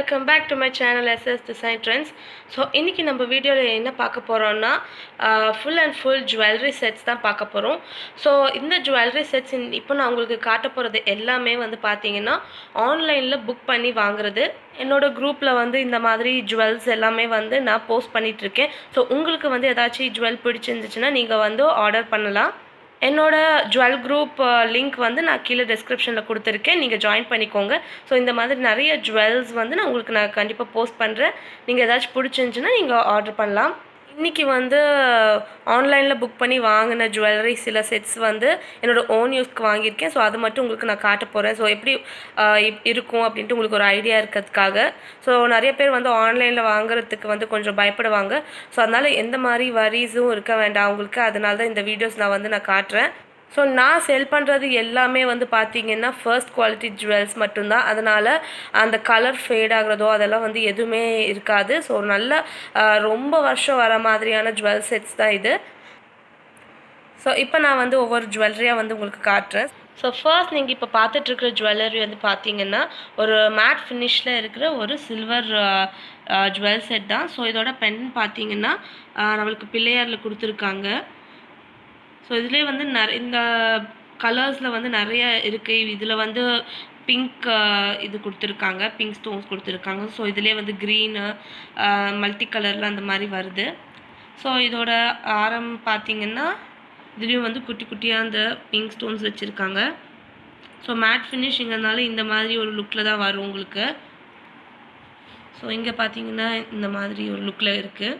welcome back to my channel SS design trends so இன்றைக்கி நம்ம வீடியோவில் என்ன பார்க்க போகிறோம்னா full and full jewellery sets தான் பார்க்க போகிறோம் ஸோ இந்த ஜுவல்லரி செட்ஸ் இப்போ நான் உங்களுக்கு காட்ட போகிறது எல்லாமே வந்து பார்த்தீங்கன்னா ஆன்லைனில் புக் பண்ணி வாங்குறது என்னோட குரூப்பில் வந்து இந்த மாதிரி ஜுவல்ஸ் எல்லாமே வந்து நான் போஸ்ட் பண்ணிகிட்ருக்கேன் ஸோ உங்களுக்கு வந்து ஏதாச்சும் ஜுவல் பிடிச்சிருந்துச்சுன்னா நீங்கள் வந்து ஆர்டர் பண்ணலாம் என்னோட ஜுவல் குரூப் லிங்க் வந்து நான் கீழே டிஸ்கிரிப்ஷனில் கொடுத்துருக்கேன் நீங்கள் ஜாயின் பண்ணிக்கோங்க ஸோ இந்த மாதிரி நிறைய ஜுவல்ஸ் வந்து நான் உங்களுக்கு நான் கண்டிப்பாக போஸ்ட் பண்ணுறேன் நீங்கள் ஏதாச்சும் பிடிச்சிருந்துச்சுன்னா நீங்கள் ஆர்டர் பண்ணலாம் இன்றைக்கி வந்து ஆன்லைனில் புக் பண்ணி வாங்கின ஜுவல்லரி சில செட்ஸ் வந்து என்னோடய ஓன் யூஸ்க்கு வாங்கியிருக்கேன் ஸோ அது மட்டும் உங்களுக்கு நான் காட்ட போகிறேன் ஸோ எப்படி ஆஹ் இப்- இருக்கும் அப்படின்ட்டு உங்களுக்கு ஒரு ஐடியா இருக்கிறதுக்காக ஸோ நிறைய பேர் வந்து ஆன்லைனில் வாங்குறதுக்கு வந்து கொஞ்சம் பயப்படுவாங்க ஸோ அதனால் எந்த மாதிரி வரிஸும் இருக்க வேண்டாம் உங்களுக்கு அதனால தான் இந்த வீடியோஸ் நான் வந்து நான் காட்டுறேன் ஸோ நான் செல் பண்ணுறது எல்லாமே வந்து பார்த்தீங்கன்னா ஃபர்ஸ்ட் குவாலிட்டி ஜுவல்ஸ் மட்டும்தான் அதனால் அந்த கலர் ஃபேட் ஆகுறதோ அதெல்லாம் வந்து எதுவுமே இருக்காது ஸோ நல்ல ஆஹ், ரொம்ப வருஷம் வர மாதிரியான ஜுவல் செட்ஸ் தான் இது ஸோ இப்போ நான் வந்து ஒவ்வொரு ஜுவல்லரியாக வந்து உங்களுக்கு காட்டுறேன் ஸோ ஃபர்ஸ்ட் நீங்கள் இப்போ பார்த்துட்ருக்கிற ஜுவல்லரி வந்து பார்த்தீங்கன்னா ஒரு மேட் ஃபினிஷில் இருக்கிற ஒரு சில்வர் ஜுவல் செட் தான் ஸோ இதோட பென் பார்த்தீங்கன்னா ஆஹ், நம்மளுக்கு பிள்ளையாரில் கொடுத்துருக்காங்க ஸோ இதுலேயே வந்து நிறைய இந்த கலர்ஸில் வந்து நிறைய இருக்குது இதில் வந்து பிங்க் இது கொடுத்துருக்காங்க பிங்க் ஸ்டோன்ஸ் கொடுத்துருக்காங்க ஸோ இதுலேயே வந்து க்ரீனு மல்டி கலரில் அந்த மாதிரி வருது ஸோ இதோட ஆரம் பார்த்தீங்கன்னா இதுலேயும் வந்து குட்டி குட்டியாக அந்த பிங்க் ஸ்டோன்ஸ் வச்சுருக்காங்க ஸோ மேட் ஃபினிஷிங்கிறதுனால இந்த மாதிரி ஒரு லுக்கில் தான் வரும் உங்களுக்கு ஸோ இங்கே பார்த்தீங்கன்னா இந்த மாதிரி ஒரு லுக்கில் இருக்குது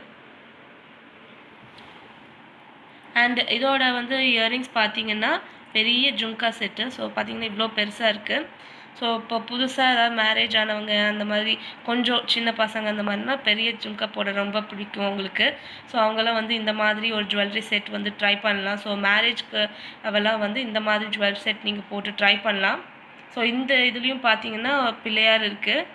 அண்ட் இதோட வந்து இயரிங்ஸ் பார்த்தீங்கன்னா பெரிய ஜும்கா செட்டு ஸோ பார்த்தீங்கன்னா இவ்வளோ பெருசாக இருக்குது ஸோ இப்போ புதுசாக ஏதாவது மேரேஜ் ஆனவங்க அந்த மாதிரி கொஞ்சம் சின்ன பசங்க அந்த மாதிரினா பெரிய ஜும்கா போட ரொம்ப பிடிக்கும் உங்களுக்கு ஸோ அவங்கெல்லாம் வந்து இந்த மாதிரி ஒரு ஜுவல்லரி செட் வந்து ட்ரை பண்ணலாம் ஸோ மேரேஜ்க்கு அவெல்லாம் வந்து இந்த மாதிரி ஜுவல் செட் நீங்கள் போட்டு ட்ரை பண்ணலாம் ஸோ இந்த இதுலேயும் பார்த்தீங்கன்னா பிள்ளையார் இருக்குது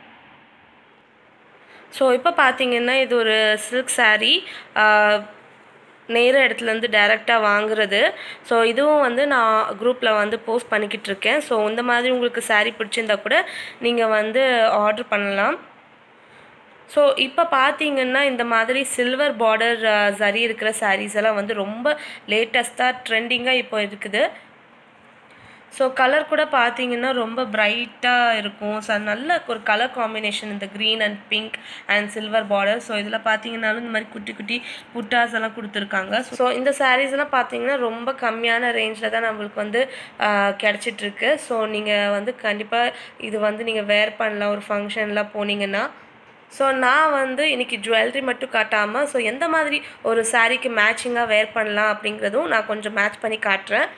ஸோ இப்போ பார்த்தீங்கன்னா இது ஒரு சில்க் saree ஆஹ் நேர இடத்துலேருந்து டைரெக்டாக வாங்குறது ஸோ இதுவும் வந்து நான் குரூப்பில் வந்து போஸ்ட் பண்ணிக்கிட்டு இருக்கேன் ஸோ இந்த மாதிரி உங்களுக்கு saree பிடிச்சிருந்தா கூட நீங்கள் வந்து ஆர்டர் பண்ணலாம் ஸோ இப்போ பார்த்தீங்கன்னா இந்த மாதிரி சில்வர் பார்டர் சரி இருக்கிற sarees எல்லாம் வந்து ரொம்ப லேட்டஸ்ட்டாக ட்ரெண்டிங்காக இப்போ இருக்குது ஸோ கலர் கூட பார்த்தீங்கன்னா ரொம்ப பிரைட்டாக இருக்கும் ஸோ நல்ல ஒரு கலர் காம்பினேஷன் இந்த green and pink and silver border so இதில் பார்த்தீங்கன்னாலும் இந்த மாதிரி குட்டி குட்டி புட்டாஸ் எல்லாம் கொடுத்துருக்காங்க ஸோ இந்த sarees எல்லாம் பார்த்தீங்கன்னா ரொம்ப கம்மியான ரேஞ்சில் தான் நம்மளுக்கு வந்து கிடச்சிட்ருக்கு ஸோ நீங்கள் வந்து கண்டிப்பாக இது வந்து நீங்கள் வேர் பண்ணலாம் ஒரு ஃபங்க்ஷன்லாம் போனீங்கன்னா ஸோ நான் வந்து இன்னைக்கு ஜுவல்லரி மட்டும் காட்டாமல் ஸோ எந்த மாதிரி ஒரு சாரீக்கு மேட்சிங்காக வேர் பண்ணலாம் அப்படிங்கிறதும் நான் கொஞ்சம் மேட்ச் பண்ணி காட்டுறேன்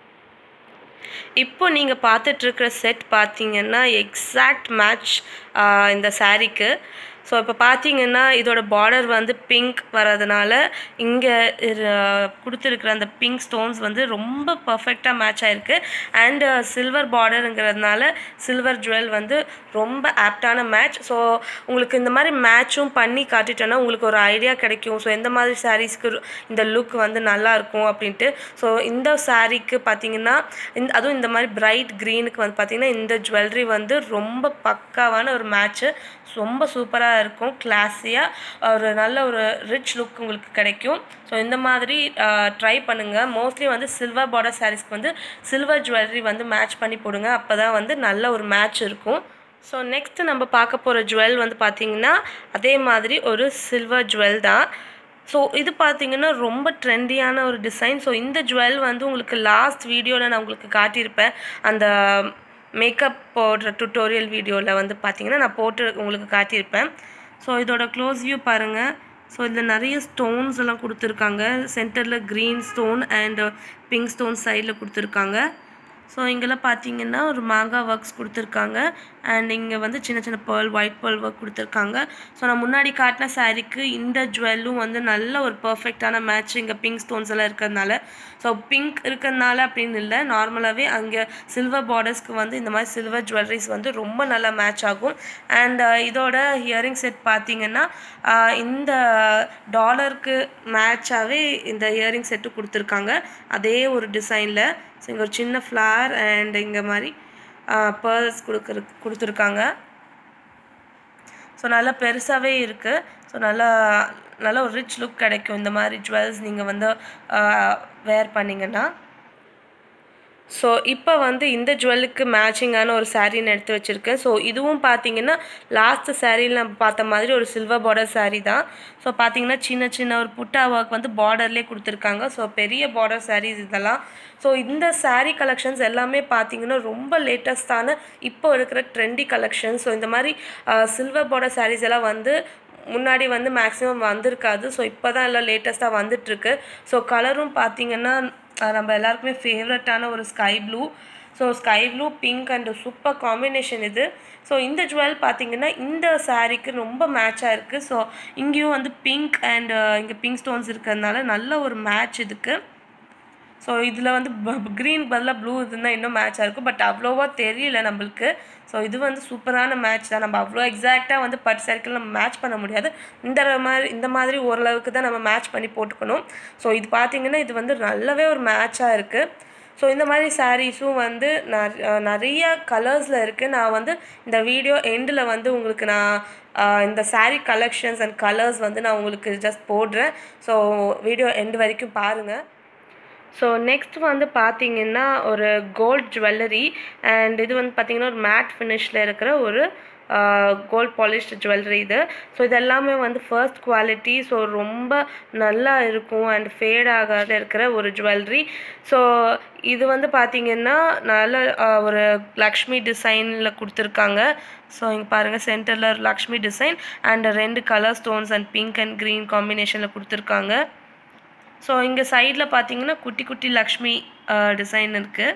இப்போ நீங்கள் பார்த்துட்ருக்கிற செட் பார்த்தீங்கன்னா எக்ஸாக்ட் மேட்ச் இந்த சாரீக்கு ஸோ இப்போ பார்த்தீங்கன்னா இதோட பார்டர் வந்து பிங்க் வரதுனால இங்கே கொடுத்துருக்குற அந்த பிங்க் ஸ்டோன்ஸ் வந்து ரொம்ப பர்ஃபெக்டாக மேட்ச் ஆயிருக்கு அண்டு சில்வர் பார்டருங்கிறதுனால சில்வர் ஜுவல் வந்து ரொம்ப ஆப்டான மேட்ச் ஸோ உங்களுக்கு இந்த மாதிரி மேட்சும் பண்ணி காட்டிட்டோன்னா உங்களுக்கு ஒரு ஐடியா கிடைக்கும் ஸோ எந்த மாதிரி சாரீஸ்க்கு இந்த லுக் வந்து நல்லா இருக்கும் அப்படின்ட்டு ஸோ இந்த சாரீக்கு பார்த்தீங்கன்னா இந்த அதுவும் இந்த மாதிரி பிரைட் க்ரீனுக்கு வந்து பார்த்தீங்கன்னா இந்த ஜுவல்லரி வந்து ரொம்ப பக்காவான ஒரு மேட்ச்சு ரொம்ப சூப்பராக இருக்கும் கிளாஸியாக ஒரு நல்ல ஒரு ரிச் லுக் உங்களுக்கு கிடைக்கும் ஸோ இந்த மாதிரி ட்ரை பண்ணுங்கள் மோஸ்ட்லி வந்து சில்வர் பார்டர் சாரீஸ்க்கு வந்து சில்வர் ஜுவல்லரி வந்து மேட்ச் பண்ணி போடுங்க அப்போ தான் வந்து நல்ல ஒரு மேட்ச் இருக்கும் ஸோ நெக்ஸ்ட்டு நம்ம பார்க்க போகிற ஜுவல் வந்து பார்த்திங்கன்னா அதே மாதிரி ஒரு சில்வர் ஜுவல் தான் ஸோ இது பார்த்தீங்கன்னா ரொம்ப ட்ரெண்டியான ஒரு டிசைன் ஸோ இந்த ஜுவல் வந்து உங்களுக்கு லாஸ்ட் வீடியோவில் நான் உங்களுக்கு காட்டியிருப்பேன் அந்த மேக்கப் போடுற டுட்டோரியல் வீடியோவில் வந்து பார்த்தீங்கன்னா நான் போட்டு உங்களுக்கு காட்டியிருப்பேன் ஸோ இதோட க்ளோஸ் வியூ பாருங்கள் ஸோ இதில் நிறைய ஸ்டோன்ஸ் எல்லாம் கொடுத்துருக்காங்க சென்டரில் green stone and pink stone சைடில் கொடுத்துருக்காங்க ஸோ இங்கெல்லாம் பார்த்தீங்கன்னா ஒரு மாங்காய் ஒர்க்ஸ் கொடுத்துருக்காங்க அண்ட் இங்கே வந்து சின்ன சின்ன பேர்ல் ஒயிட் பேர்ல் ஒர்க் கொடுத்துருக்காங்க ஸோ நான் முன்னாடி காட்டின சாரீக்கு இந்த ஜுவல்லும் வந்து நல்ல ஒரு பர்ஃபெக்டான மேட்ச் இங்கே பிங்க் ஸ்டோன்ஸ் எல்லாம் இருக்கிறதுனால ஸோ பிங்க் இருக்கிறதுனால அப்படின்னு இல்லை நார்மலாகவே அங்கே சில்வர் பார்டர்ஸ்க்கு வந்து இந்த மாதிரி சில்வர் ஜுவல்லரிஸ் வந்து ரொம்ப நல்லா மேட்ச் ஆகும் அண்ட் இதோட ஹியரிங் செட் பார்த்தீங்கன்னா ஆஹ் இந்த டாலருக்கு மேட்சாகவே இந்த இயரிங் செட்டு கொடுத்துருக்காங்க அதே ஒரு டிசைனில் ஸோ இங்கே ஒரு சின்ன ஃப்ளார் அண்ட் இங்கே மாதிரி பேர்ல்ஸ் கொடுக்குற கொடுத்துருக்காங்க ஸோ நல்லா பெருசாகவே இருக்குது ஸோ நல்லா நல்ல ஒரு ரிச் லுக் கிடைக்கும் இந்த மாதிரி ஜுவல்ஸ் நீங்கள் வந்து வேர் பண்ணிங்கன்னா ஸோ இப்போ வந்து இந்த ஜுவல்லுக்கு மேட்சிங்கான ஒரு saree நான் எடுத்து வச்சுருக்கேன் ஸோ இதுவும் பார்த்தீங்கன்னா லாஸ்ட்டு சாரியில் நம்ம பார்த்த மாதிரி ஒரு சில்வர் பார்டர் saree தான் ஸோ பார்த்தீங்கன்னா சின்ன சின்ன ஒரு புட்டா ஒர்க் வந்து பார்டர்லேயே கொடுத்துருக்காங்க ஸோ பெரிய பார்டர் sarees இதெல்லாம் ஸோ இந்த saree கலெக்ஷன்ஸ் எல்லாமே பார்த்தீங்கன்னா ரொம்ப லேட்டஸ்டான இப்போ இருக்கிற ட்ரெண்டி கலெக்ஷன்ஸ் ஸோ இந்த மாதிரி சில்வர் பார்டர் sarees எல்லாம் வந்து முன்னாடி வந்து மேக்ஸிமம் வந்திருக்காது ஸோ இப்போ தான் எல்லாம் லேட்டஸ்ட்டாக வந்துட்டுருக்கு ஸோ கலரும் பார்த்தீங்கன்னா அஹ் நம்ம எல்லாருக்குமே ஃபேவரட்டான ஒரு sky blue so sky blue pink and super combination இது ஸோ இந்த ஜுவல் பார்த்தீங்கன்னா இந்த சாரீக்கு ரொம்ப மேட்சாக இருக்குது ஸோ இங்கேயும் வந்து பிங்க் அண்ட் இங்கே பிங்க் ஸ்டோன்ஸ் இருக்கிறதுனால நல்ல ஒரு மேட்ச் இதுக்கு ஸோ இதில் வந்து க்ரீன் பதிலாக ப்ளூ இருந்தால் இன்னும் மேட்சாக இருக்கும் பட் அவ்வளோவா தெரியல நம்மளுக்கு ஸோ இது வந்து சூப்பரான மேட்ச் தான் நம்ம அவ்வளோ எக்ஸாக்டாக வந்து பட் சர்க்கிள் நம்ம மேட்ச் பண்ண முடியாது இந்த மாதிரி இந்த மாதிரி ஓரளவுக்கு தான் நம்ம மேட்ச் பண்ணி போட்டுக்கணும் ஸோ இது பார்த்தீங்கன்னா இது வந்து நல்லாவே ஒரு மேட்சாக இருக்குது ஸோ இந்த மாதிரி சாரீஸும் வந்து ந- நிறைய கலர்ஸில் இருக்குது நான் வந்து இந்த வீடியோ எண்டில் வந்து உங்களுக்கு நான் ஆஹ், இந்த saree கலெக்ஷன்ஸ் அண்ட் கலர்ஸ் வந்து நான் உங்களுக்கு ஜஸ்ட் போடுறேன் ஸோ வீடியோ எண்டு வரைக்கும் பாருங்கள் ஸோ நெக்ஸ்ட் வந்து பார்த்தீங்கன்னா ஒரு கோல்ட் ஜுவல்லரி அண்ட் இது வந்து பார்த்தீங்கன்னா ஒரு மேட் ஃபினிஷில் இருக்கிற ஒரு கோல்ட் பாலிஷ்டு ஜுவல்லரி இது ஸோ இது எல்லாமே வந்து ஃபர்ஸ்ட் குவாலிட்டி ஸோ ரொம்ப நல்லா இருக்கும் அண்ட் ஃபேட் ஆகாத இருக்கிற ஒரு ஜுவல்லரி ஸோ இது வந்து பார்த்தீங்கன்னா நல்ல ஆஹ், ஒரு லக்ஷ்மி டிசைனில் கொடுத்துருக்காங்க ஸோ இங்கே பாருங்கள் சென்டரில் லக்ஷ்மி டிசைன் அண்ட் ரெண்டு colour stones and pink and green காம்பினேஷனில் கொடுத்துருக்காங்க ஸோ இங்கே சைடில் பார்த்தீங்கன்னா குட்டி குட்டி லக்ஷ்மி டிசைன் இருக்குது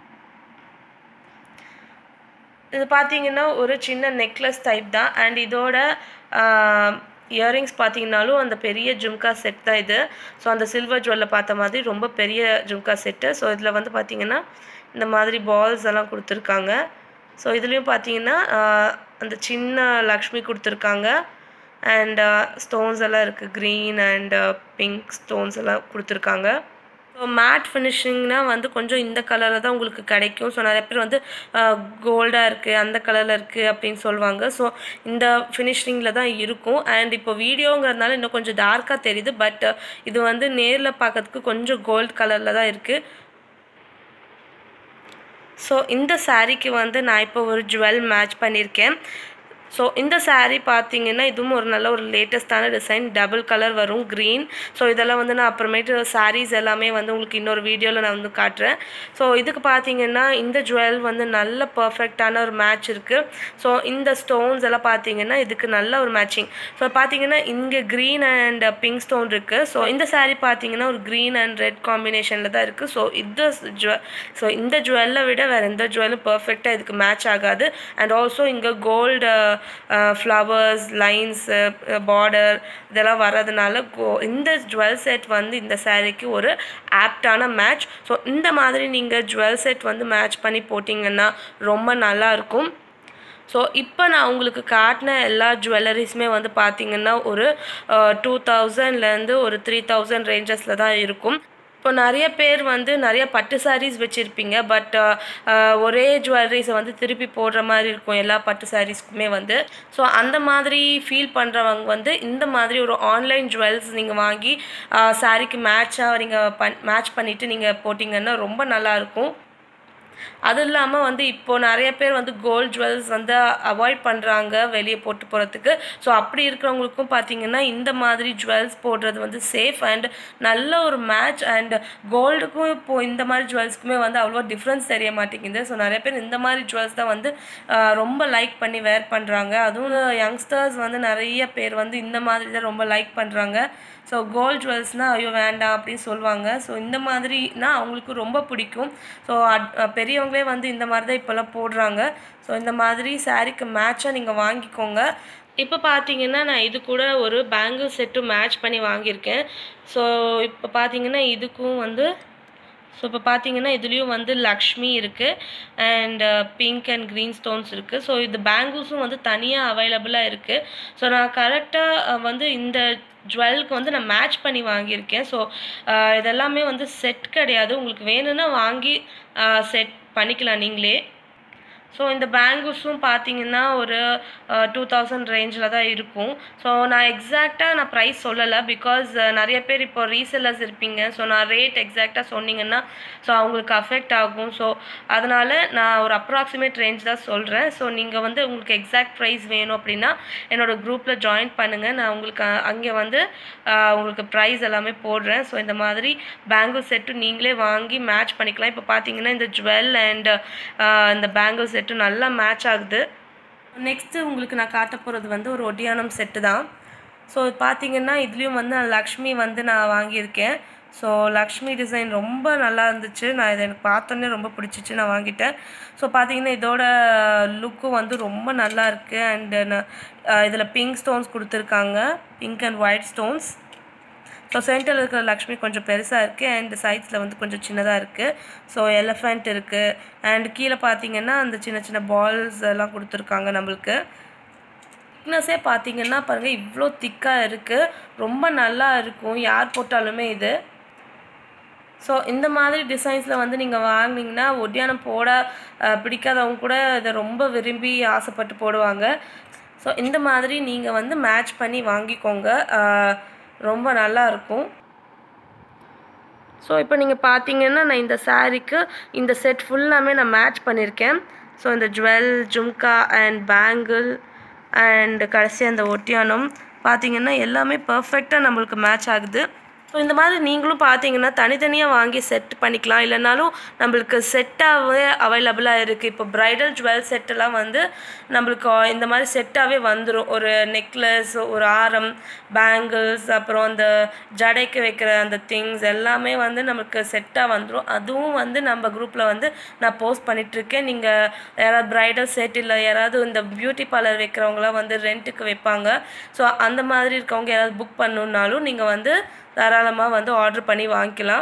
இது பார்த்தீங்கன்னா ஒரு சின்ன நெக்லஸ் டைப் தான் அண்ட் இதோட இயரிங்ஸ் பார்த்தீங்கன்னாலும் அந்த பெரிய ஜும்கா செட் தான் இது ஸோ அந்த சில்வர் ஜுவல்ல பார்த்த மாதிரி ரொம்ப பெரிய ஜும்கா செட்டு ஸோ இதில் வந்து பார்த்தீங்கன்னா இந்த மாதிரி பால்ஸ் எல்லாம் கொடுத்துருக்காங்க ஸோ இதுலேயும் பார்த்தீங்கன்னா ஆஹ், அந்த சின்ன லக்ஷ்மி கொடுத்துருக்காங்க அண்ட் ஸ்டோன்ஸ் எல்லாம் இருக்குது க்ரீன் அண்ட் பிங்க் ஸ்டோன்ஸ் எல்லாம் கொடுத்துருக்காங்க ஸோ மேட் ஃபினிஷிங்னா வந்து கொஞ்சம் இந்த கலரில் தான் உங்களுக்கு கிடைக்கும் ஸோ நிறைய பேர் வந்து கோல்டாக இருக்குது அந்த கலரில் இருக்குது அப்படின்னு சொல்லுவாங்க ஸோ இந்த ஃபினிஷிங்கில் தான் இருக்கும் அண்ட் இப்போ வீடியோங்கிறதுனால இன்னும் கொஞ்சம் டார்க்காக தெரியுது பட் இது வந்து நேரில் பார்க்கறதுக்கு கொஞ்சம் கோல்ட் கலரில் தான் இருக்குது ஸோ இந்த சாரீக்கு வந்து நான் இப்போ ஒரு ஜுவல் மேட்ச் பண்ணியிருக்கேன் ஸோ இந்த saree பார்த்தீங்கன்னா இதுவும் ஒரு நல்ல ஒரு லேட்டஸ்டான டிசைன் டபுள் கலர் வரும் க்ரீன் ஸோ இதெல்லாம் வந்து நான் அப்புறமேட்டு sarees எல்லாமே வந்து உங்களுக்கு இன்னொரு வீடியோவில் நான் வந்து காட்டுறேன் ஸோ இதுக்கு பார்த்தீங்கன்னா இந்த ஜுவல் வந்து நல்ல பர்ஃபெக்டான ஒரு மேட்ச் இருக்குது ஸோ இந்த ஸ்டோன்ஸ் எல்லாம் பார்த்தீங்கன்னா இதுக்கு நல்ல ஒரு மேட்சிங் ஸோ பார்த்தீங்கன்னா இங்கே க்ரீன் அண்ட் பிங்க் ஸ்டோன் இருக்குது ஸோ இந்த saree பார்த்தீங்கன்னா ஒரு க்ரீன் அண்ட் ரெட் காம்பினேஷனில் தான் இருக்குது ஸோ இந்த ஜுவல் ஸோ இந்த ஜுவல்லை விட வேறு எந்த ஜுவலும் பர்ஃபெக்டாக இதுக்கு மேட்ச் ஆகாது அண்ட் ஆல்சோ இங்கே கோல்டு ஃப்ளவர்ஸ் லைன்ஸு பார்டர் இதெல்லாம் வர்றதுனால கோ இந்த ஜுவல் செட் வந்து இந்த சாரீக்கு ஒரு ஆப்டான மேட்ச் ஸோ இந்த மாதிரி நீங்கள் ஜுவல் செட் வந்து மேட்ச் பண்ணி போட்டிங்கன்னா ரொம்ப நல்லா இருக்கும் ஸோ இப்போ நான் உங்களுக்கு காட்டின எல்லா ஜுவல்லரிஸுமே வந்து பார்த்தீங்கன்னா ஒரு டூ தௌசண்ட்லேருந்து ஒரு த்ரீ தௌசண்ட் ரேஞ்சஸில் தான் இருக்கும் இப்போ நிறைய பேர் வந்து நிறைய பட்டு சாரீஸ் வச்சுருப்பீங்க பட் ஒரே ஜுவல்லரிஸை வந்து திருப்பி போடுற மாதிரி இருக்கும் எல்லா பட்டு சாரீஸ்க்குமே வந்து ஸோ அந்த மாதிரி ஃபீல் பண்ணுறவங்க வந்து இந்த மாதிரி ஒரு ஆன்லைன் ஜுவல்ஸ் நீங்கள் வாங்கி சாரீக்கு மேட்சாக நீங்கள் பண் மேட்ச் பண்ணிவிட்டு நீங்கள் போட்டிங்கன்னா ரொம்ப நல்லாயிருக்கும் அது இல்லாமல் வந்து இப்போது நிறைய பேர் வந்து கோல்ட் ஜுவல்ஸ் வந்து அவாய்ட் பண்ணுறாங்க வெளியே போட்டு போகிறதுக்கு ஸோ அப்படி இருக்கிறவங்களுக்கும் பார்த்தீங்கன்னா இந்த மாதிரி ஜுவல்ஸ் போடுறது வந்து சேஃப் அண்ட் நல்ல ஒரு மேட்ச் அண்ட் கோல்டுக்கும் இப்போது இந்த மாதிரி ஜுவல்ஸ்க்குமே வந்து அவ்வளோ டிஃப்ரென்ஸ் தெரிய மாட்டேங்குது ஸோ நிறைய பேர் இந்த மாதிரி ஜுவல்ஸ் தான் வந்து ஆஹ், ரொம்ப லைக் பண்ணி வேர் பண்ணுறாங்க அதுவும் யங்ஸ்டர்ஸ் வந்து நிறைய பேர் வந்து இந்த மாதிரி தான் ரொம்ப லைக் பண்ணுறாங்க ஸோ கோல்ட் ஜுவல்ஸ்னால் ஐயோ வேண்டாம் அப்படின்னு சொல்லுவாங்க ஸோ இந்த மாதிரினா அவங்களுக்கு ரொம்ப பிடிக்கும் ஸோ பெரியவங்களே வந்து இந்த மாதிரி தான் இப்போல்லாம் போடுறாங்க ஸோ இந்த மாதிரி சாரீக்கு மேட்சாக நீங்கள் வாங்கிக்கோங்க இப்போ பார்த்தீங்கன்னா நான் இது கூட ஒரு பேங்கிள் செட்டும் மேட்ச் பண்ணி வாங்கியிருக்கேன் ஸோ இப்போ பார்த்தீங்கன்னா இதுக்கும் வந்து ஸோ இப்போ பார்த்தீங்கன்னா இதுலேயும் வந்து லக்ஷ்மி இருக்குது and pink and green stones இருக்குது ஸோ இது பேங்கிள்ஸும் வந்து தனியாக அவைலபிளாக இருக்குது ஸோ நான் கரெக்டாக வந்து இந்த ஜுவல்க்கு வந்து நான் மேட்ச் பண்ணி வாங்கியிருக்கேன் ஸோ இதெல்லாமே வந்து செட் கிடையாது உங்களுக்கு வேணும்னா வாங்கி செட் பண்ணிக்கலாம் நீங்களே ஸோ இந்த பேங்கிள்ஸும் பார்த்தீங்கன்னா ஒரு டூ தௌசண்ட் ரேஞ்சில் தான் இருக்கும் ஸோ நான் எக்ஸாக்டாக நான் ப்ரைஸ் சொல்லலை பிகாஸ் நிறைய பேர் இப்போ ரீசெல்லர்ஸ் இருப்பீங்க ஸோ நான் ரேட் எக்ஸாக்டாக சொன்னீங்கன்னா ஸோ அவங்களுக்கு அஃபெக்ட் ஆகும் ஸோ அதனால் நான் ஒரு அப்ராக்சிமேட் ரேஞ்ச் தான் சொல்கிறேன் ஸோ நீங்கள் வந்து உங்களுக்கு எக்ஸாக்ட் ப்ரைஸ் வேணும் அப்படின்னா என்னோடய குரூப்பில் ஜாயின் பண்ணுங்கள் நான் உங்களுக்கு அ- அங்கே வந்து ஆஹ், உங்களுக்கு ப்ரைஸ் எல்லாமே போடுறேன் ஸோ இந்த மாதிரி பேங்கிள் செட்டு நீங்களே வாங்கி மேட்ச் பண்ணிக்கலாம் இப்போ பார்த்தீங்கன்னா இந்த ஜுவல் அண்ட் இந்த பேங்கிள் செட்டு நல்லா மேட்ச் ஆகுது நெக்ஸ்ட்டு உங்களுக்கு நான் காட்ட போகிறது வந்து ஒரு ஒட்டியானம் செட்டு தான் ஸோ பார்த்தீங்கன்னா இதுலேயும் வந்து நான் லக்ஷ்மி வந்து நான் வாங்கியிருக்கேன் ஸோ லக்ஷ்மி டிசைன் ரொம்ப நல்லா இருந்துச்சு நான் இதை எனக்கு பார்த்தோன்னே ரொம்ப பிடிச்சிச்சு நான் வாங்கிட்டேன் ஸோ பார்த்தீங்கன்னா இதோட லுக்கும் வந்து ரொம்ப நல்லா இருக்குது அண்டு இதில் பிங்க் ஸ்டோன்ஸ் கொடுத்துருக்காங்க pink and white stones so சென்டரில் இருக்கிற லக்ஷ்மி கொஞ்சம் பெருசாக இருக்குது அண்ட் சைட்ஸில் வந்து கொஞ்சம் சின்னதாக இருக்குது ஸோ எலஃபண்ட் இருக்குது அண்ட் கீழே பார்த்தீங்கன்னா அந்த சின்ன சின்ன பால்ஸ் எல்லாம் கொடுத்துருக்காங்க நம்மளுக்கு திக்னஸே பார்த்தீங்கன்னா பாருங்கள் இவ்வளோ திக்காக இருக்குது ரொம்ப நல்லா இருக்கும் யார் போட்டாலுமே இது ஸோ இந்த மாதிரி டிசைன்ஸில் வந்து நீங்கள் வாங்குனீங்கன்னா ஒட்டியானம் போட அஹ், பிடிக்காதவங்க கூட இதை ரொம்ப விரும்பி ஆசைப்பட்டு போடுவாங்க ஸோ இந்த மாதிரி நீங்கள் வந்து மேட்ச் பண்ணி வாங்கிக்கோங்க அஹ், ரொம்ப நல்லா இருக்கும் ஸோ இப்போ நீங்கள் பார்த்தீங்கன்னா நான் இந்த சாரீக்கு இந்த செட் ஃபுல்லாமே நான் மேட்ச் பண்ணியிருக்கேன் ஸோ இந்த jewel jhumka and bangle and கடைசி அந்த ஒட்டியானம் பார்த்தீங்கன்னா எல்லாமே பர்ஃபெக்டாக நம்மளுக்கு மேட்ச் ஆகுது ஸோ இந்த மாதிரி நீங்களும் பார்த்தீங்கன்னா தனித்தனியாக வாங்கி செட் பண்ணிக்கலாம் இல்லைனாலும் நம்மளுக்கு செட்டாகவே அவைலபிளாக இருக்குது இப்போ ப்ரைடல் ஜுவல் செட்டெல்லாம் வந்து நம்மளுக்கு இந்த மாதிரி செட்டாகவே வந்துடும் ஒரு நெக்லஸ் ஒரு ஆரம் பேங்கிள்ஸ் அப்புறம் அந்த ஜடைக்கு வைக்கிற அந்த திங்ஸ் எல்லாமே வந்து நமக்கு செட்டாக வந்துடும் அதுவும் வந்து நம்ம குரூப்பில் வந்து நான் போஸ்ட் பண்ணிகிட்ருக்கேன் நீங்கள் யாராவது ப்ரைடல் செட் இல்லை யாராவது இந்த பியூட்டி பார்லர் வைக்கிறவங்களாம் வந்து ரெண்ட்டுக்கு வைப்பாங்க ஸோ அந்த மாதிரி இருக்கவங்க யாராவது புக் பண்ணணுன்னாலும் நீங்கள் வந்து தாராளமாக வந்து ஆர்டர் பண்ணி வாங்கிக்கலாம்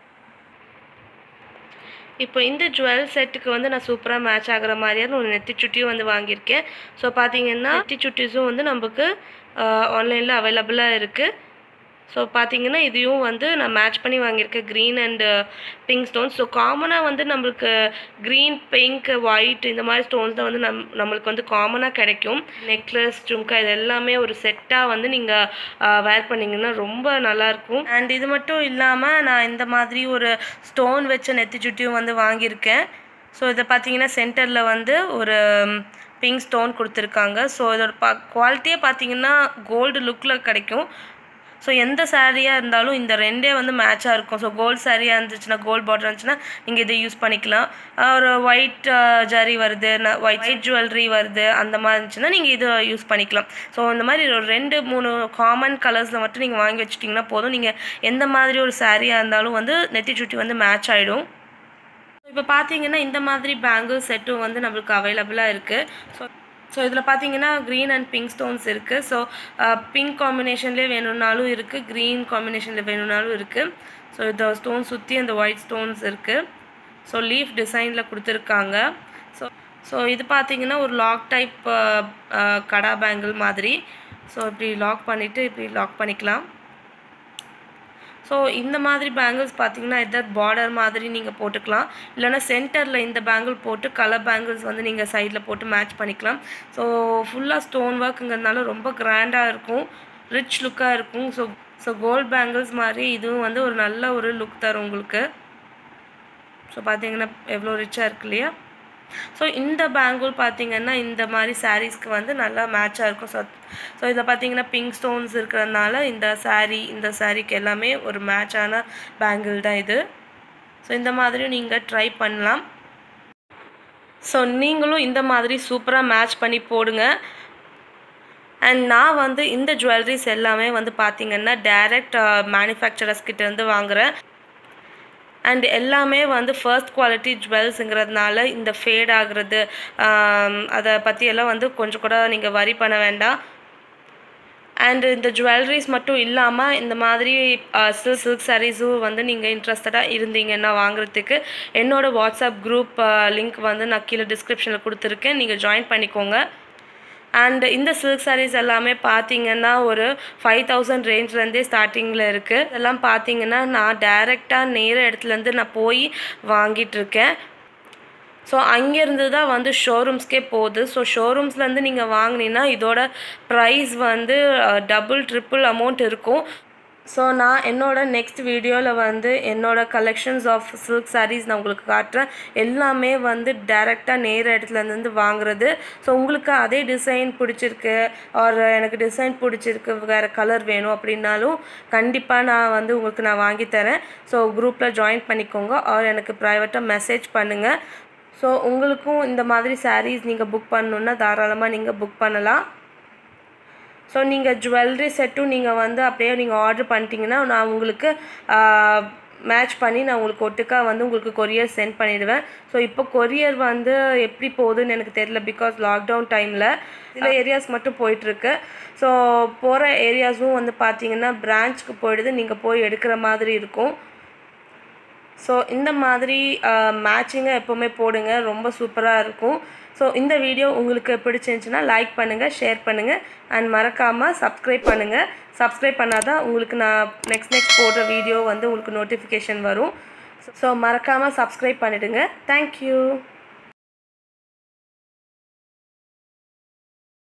இப்போ இந்த ஜுவல் செட்டுக்கு வந்து நான் சூப்பராக மேட்ச் ஆகுற மாதிரியான ஒரு நெத்தி சுட்டியும் வந்து வாங்கியிருக்கேன் ஸோ பார்த்தீங்கன்னா நெத்தி சுட்டிஸும் வந்து நமக்கு ஆன்லைனில் அவைலபிளாக இருக்குது ஸோ பார்த்தீங்கன்னா இதையும் வந்து நான் மேட்ச் பண்ணி வாங்கியிருக்கேன் green and pink stones so காமனாக வந்து நம்மளுக்கு க்ரீன் பிங்க் ஒயிட் இந்த மாதிரி ஸ்டோன்ஸ் தான் வந்து நம் நம்மளுக்கு வந்து காமனாக கிடைக்கும் நெக்லஸ் ஜும்கா இது எல்லாமே ஒரு செட்டாக வந்து நீங்கள் வேர் பண்ணிங்கன்னா ரொம்ப நல்லாயிருக்கும் அண்ட் இது மட்டும் இல்லாமல் நான் இந்த மாதிரி ஒரு ஸ்டோன் வச்ச நெத்தி சுட்டியும் வந்து வாங்கியிருக்கேன் ஸோ இதை பார்த்தீங்கன்னா சென்டரில் வந்து ஒரு பிங்க் ஸ்டோன் கொடுத்துருக்காங்க ஸோ இதோட பா குவாலிட்டியே பார்த்தீங்கன்னா கோல்டு லுக்கில் கிடைக்கும் ஸோ எந்த சாரியாக இருந்தாலும் இந்த ரெண்டே வந்து மேட்சாக இருக்கும் ஸோ கோல்டு சாரியாக இருந்துச்சுன்னா கோல்டு பார்டர் இருந்துச்சுன்னா நீங்கள் இதை யூஸ் பண்ணிக்கலாம் அஹ் ஒரு ஒயிட் ஜரி வருது ஒயிட் ஒயிட் ஜுவல்லரி வருது அந்த மாதிரி இருந்துச்சுன்னா நீங்கள் இதை யூஸ் பண்ணிக்கலாம் ஸோ இந்த மாதிரி ஒரு ரெண்டு மூணு காமன் கலர்ஸில் மட்டும் நீங்கள் வாங்கி வச்சிட்டிங்கன்னா போதும் நீங்கள் எந்த மாதிரி ஒரு சாரியாக இருந்தாலும் வந்து நெத்தி சுட்டி வந்து மேட்ச் ஆகிடும் இப்போ பார்த்தீங்கன்னா இந்த மாதிரி பேங்கிள் செட்டும் வந்து நம்மளுக்கு அவைலபிளாக இருக்குது ஸோ ஸோ இதில் பார்த்தீங்கன்னா க்ரீன் அண்ட் பிங்க் ஸ்டோன்ஸ் இருக்குது ஸோ பிங்க் காம்பினேஷன்லேயே வேணும்னாலும் இருக்குது க்ரீன் காம்பினேஷனில் வேணும்னாலும் இருக்குது ஸோ இந்த ஸ்டோன் சுற்றி அந்த ஒயிட் ஸ்டோன்ஸ் இருக்குது ஸோ லீஃப் டிசைனில் கொடுத்துருக்காங்க ஸோ ஸோ இது பார்த்தீங்கன்னா ஒரு லாக் டைப் கடா பேங்கிள் மாதிரி ஸோ இப்படி லாக் பண்ணிவிட்டு இப்படி லாக் பண்ணிக்கலாம் ஸோ இந்த மாதிரி பேங்கிள்ஸ் பார்த்தீங்கன்னா எதாவது பார்டர் மாதிரி நீங்கள் போட்டுக்கலாம் இல்லைன்னா சென்டரில் இந்த பேங்கிள் போட்டு கலர் பேங்கிள்ஸ் வந்து நீங்கள் சைடில் போட்டு மேட்ச் பண்ணிக்கலாம் ஸோ ஃபுல்லாக ஸ்டோன் ஒர்க்குங்கிறதுனால ரொம்ப கிராண்டாக இருக்கும் ரிச் லுக்காக இருக்கும் ஸோ ஸோ கோல்ட் பேங்கிள்ஸ் மாதிரி இதுவும் வந்து ஒரு நல்ல ஒரு லுக் தரும் உங்களுக்கு ஸோ பார்த்தீங்கன்னா எவ்வளோ ரிச்சாக இருக்கு இல்லையா ஸோ இந்த பேங்கிள் பார்த்தீங்கன்னா இந்த மாதிரி சாரீஸ்க்கு வந்து நல்லா மேட்சாக இருக்கும் ஸோ ஸோ இதில் பார்த்தீங்கன்னா பிங்க் ஸ்டோன்ஸ் இருக்கிறதுனால இந்த saree இந்த சாரீக்கு எல்லாமே ஒரு மேட்சான பேங்கிள் தான் இது ஸோ இந்த மாதிரியும் நீங்கள் ட்ரை பண்ணலாம் ஸோ நீங்களும் இந்த மாதிரி சூப்பராக மேட்ச் பண்ணி போடுங்க அண்ட் நான் வந்து இந்த ஜுவல்லரிஸ் எல்லாமே வந்து பார்த்தீங்கன்னா டைரக்ட் மேனுஃபேக்சரர்ஸ் கிட்டேருந்து வாங்குகிறேன் அண்ட் எல்லாமே வந்து ஃபர்ஸ்ட் குவாலிட்டி ஜுவல்ஸுங்கிறதுனால இந்த ஃபேட் ஆகுறது ஆம், அதை பற்றியெல்லாம் வந்து கொஞ்சம் கூட நீங்கள் வரி பண்ண வேண்டாம் அண்ட் இந்த ஜுவல்லரிஸ் மட்டும் இல்லாமல் இந்த மாதிரி சில்க் சில்க் சாரீஸும் வந்து நீங்கள் இன்ட்ரெஸ்டடாக இருந்தீங்கன்னா வாங்குறதுக்கு என்னோடய வாட்ஸ்அப் குரூப் லிங்க் வந்து நான் கீழே டிஸ்கிரிப்ஷனில் கொடுத்துருக்கேன் நீங்கள் ஜாயின் பண்ணிக்கோங்க அண்ட் இந்த சில்க் sarees எல்லாமே பார்த்தீங்கன்னா ஒரு ஃபைவ் தௌசண்ட் ரேஞ்ச்லேருந்தே ஸ்டார்டிங்கில் இருக்குது இதெல்லாம் பார்த்தீங்கன்னா நான் டைரெக்டாக நேர இடத்துலேருந்து நான் போய் வாங்கிட்டு இருக்கேன் ஸோ அங்கேருந்து தான் வந்து ஷோரூம்ஸ்க்கே போகுது ஸோ ஷோரூம்ஸ்லேருந்து நீங்கள் வாங்கினீங்கன்னா இதோட ப்ரைஸ் வந்து டபுள் ட்ரிபிள் அமௌண்ட் இருக்கும் ஸோ நான் என்னோட நெக்ஸ்ட் வீடியோவில் வந்து என்னோட கலெக்ஷன்ஸ் ஆஃப் சில்க் sarees நான் உங்களுக்கு காட்டுறேன் எல்லாமே வந்து டைரெக்டாக நேர இடத்துலேருந்து வாங்குறது ஸோ உங்களுக்கு அதே டிசைன் பிடிச்சிருக்கு ஆர் எனக்கு டிசைன் பிடிச்சிருக்கு வேறு கலர் வேணும் அப்படின்னாலும் கண்டிப்பாக நான் வந்து உங்களுக்கு நான் வாங்கி தரேன் ஸோ குரூப்பில் ஜாயின் பண்ணிக்கோங்க ஆர் எனக்கு ப்ரைவேட்டாக மெசேஜ் பண்ணுங்கள் ஸோ உங்களுக்கும் இந்த மாதிரி sarees நீங்கள் புக் பண்ணணுன்னா தாராளமாக நீங்கள் புக் பண்ணலாம் ஸோ நீங்கள் ஜுவல்லரி செட்டும் நீங்கள் வந்து அப்படியே நீங்கள் ஆர்டர் பண்ணிட்டீங்கன்னா நான் உங்களுக்கு மேட்ச் பண்ணி நான் உங்களுக்கு ஒட்டுக்கா வந்து உங்களுக்கு கொரியர் சென்ட் பண்ணிடுவேன் ஸோ இப்போ கொரியர் வந்து எப்படி போகுதுன்னு எனக்கு தெரியல பிகாஸ் லாக்டவுன் டைமில் சில ஏரியாஸ் மட்டும் போயிட்டுருக்கு ஸோ போகிற ஏரியாஸும் வந்து பார்த்தீங்கன்னா பிரான்ச்சுக்கு போயிடுது நீங்கள் போய் எடுக்கிற மாதிரி இருக்கும் ஸோ இந்த மாதிரி மேட்சிங்கை எப்போவுமே போடுங்க ரொம்ப சூப்பராக இருக்கும் ஸோ இந்த வீடியோ உங்களுக்கு பிடிச்சிருந்துச்சுன்னா லைக் பண்ணுங்கள் ஷேர் பண்ணுங்கள் அண்ட் மறக்காமல் சப்ஸ்கிரைப் பண்ணுங்கள் சப்ஸ்கிரைப் பண்ணால் தான் உங்களுக்கு நான் நெக்ஸ்ட் நெக்ஸ்ட் போடுற வீடியோ வந்து உங்களுக்கு நோட்டிஃபிகேஷன் வரும் ஸோ மறக்காமல் சப்ஸ்கிரைப் பண்ணிவிடுங்க தேங்க்யூ